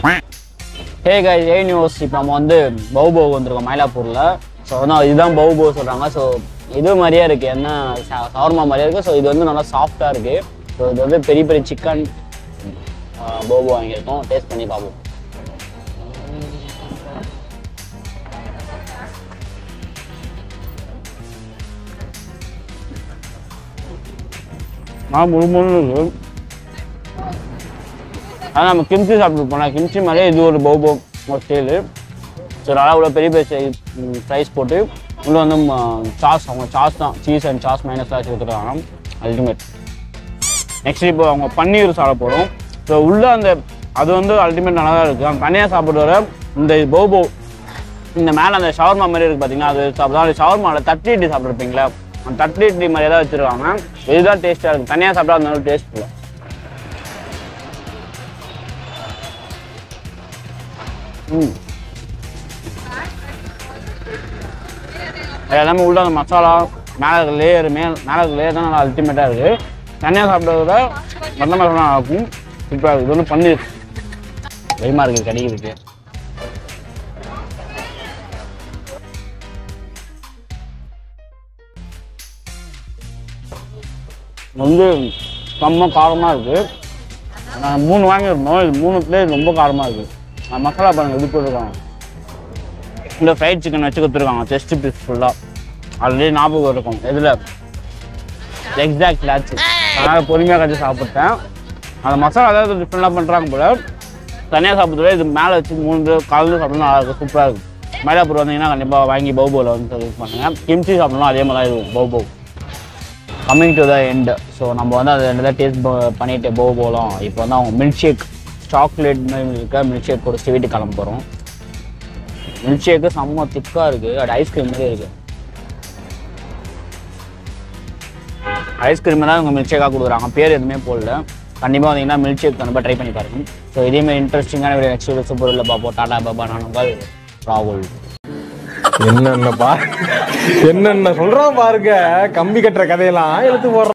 ஹே guys ஏ news இப்போ நம்ம வந்து பௌபோ வந்திருக்கோம் மயிலாப்பூரில் ஸோ வந்து இதுதான் பௌபோ சொல்கிறாங்க ஸோ இது மாதிரியே இருக்குது என்ன சவர்மா மாதிரியே இருக்குது ஸோ இது வந்து நல்லா சாஃப்டாக இருக்குது ஸோ இது வந்து பெரிய பெரிய சிக்கன் பௌபோ வாங்கியிருக்கோம் டேஸ்ட் பண்ணி பார்ப்போம் நான் முழு முழு இருக்கு ஆனால் நம்ம கிம்ச்சி சாப்பிட்டு போனால் கிம்ச்சி மாதிரியே இது ஒரு பௌபோ ஒரு ஸ்டைலு ஸோ நல்லா இவ்வளோ பெரிய பெரிய ப்ரைஸ் போட்டு உள்ள வந்து சாஸ் அவங்க சாஸ் தான் சீஸ் அண்ட் சாஸ் மைனஸ்லாம் வச்சு கொடுத்துருக்காங்க அல்டிமேட் நெக்ஸ்ட் இப்போ அவங்க பன்னீர் சாப்பிட போகிறோம் ஸோ உள்ள அந்த அது வந்து அல்டிமேட் நல்லா தான் இருக்குது அந்த தனியாக சாப்பிட்ற வர இந்த பௌபோ இந்த மேலே அந்த ஷவர்மா மாதிரி இருக்குது பார்த்தீங்கன்னா அது சாப்பிட்டா அந்த ஷவர்மாவில் தட்டி இட்லி சாப்பிட்ருப்பீங்களா அந்த தட்டி இட்லி மாதிரி தான் வச்சுருக்காங்க இதுதான் டேஸ்ட்டாக இருக்கும் தனியாக சாப்பிட்டா அந்த அளவுக்கு டேஸ்ட் இல்லை ம் அது எல்லாமே உள்ள அந்த மசாலா மேலே இருக்க லேயர் மேல் மேலே இருக்க லேயர் தான் நல்லா அல்டிமேட்டாக இருக்குது தனியாக சாப்பிட்றத விட மற்ற மாதிரி நல்லா இருக்கும் சூப்பராக இருக்குது இது வந்து பன்னீர் பயமாக இருக்குது கிடைக்கிறதுக்கு வந்து செம்ம காரமாக இருக்குது நான் மூணு வாங்கியிருந்தோம் இது மூணு பிளேட் ரொம்ப காரமாக இருக்குது அந்த மசாலா பாருங்க இது போட்டிருக்காங்க இந்த ஃப்ரைட் சிக்கன் வச்சு கொடுத்துருக்காங்க செஸ்ட் பீஸ் ஃபுல்லாக ஆல்ரெடி ஞாபகம் இருக்கும் இதில் எக்ஸாக்ட் லாச்சு அதனால் பொறுமையாக கழிச்சு சாப்பிட்டேன் அந்த மசாலா ஏதாவது டிஃப்ரெண்டாக பண்ணுறாங்க போல தனியாக சாப்பிட்றத இது மேலே வச்சு மூணு கலந்து சாப்பிட்டா நல்லா இருக்கும் சூப்பராக இருக்கும் மயிலாப்பூர் வந்தீங்கன்னா கண்டிப்பாக வாங்கி பௌபோவில் வந்து யூஸ் பண்ணுங்கள் கிம்ச்சி சாப்பிடணும் அதே மாதிரி தான் இருக்கும் பௌபோ coming to the end so நம்ம வந்து அதை ரெண்டு டேஸ்ட் பண்ணிட்டு போக போகலாம் இப்போ வந்து அவங்க மில்க் ஷேக் சாக்லேட் மாதிரி இருக்க மில்க் ஷேக் குடிச்சிட்டு வீட்டுக்கு கிளம்ப போகிறோம் மில்க் ஷேக்கு செம்ம திக்காக இருக்குது அது ஐஸ்கிரீம் மாதிரி இருக்குது ஐஸ்கிரீம் தான் இவங்க மில்க் ஷேக்காக கொடுக்குறாங்க பேர் எதுவுமே போடல கண்டிப்பாக வந்தீங்கன்னா மில்க் ஷேக் கண்டிப்பாக ட்ரை பண்ணி பாருங்க ஸோ இதேமாதிரி இன்ட்ரெஸ்டிங்கான ஒரு நெக்ஸ்ட் வீடியோ சூப்பர் இல்லை பார்ப்போம் டாடா பாபா நானுங்கள் ராகுல் என்னென்ன பா என்னென்ன சொல்றான் பாருங்க கம்பி கட்டுற கதையெல்லாம் எடுத்து போடுறான்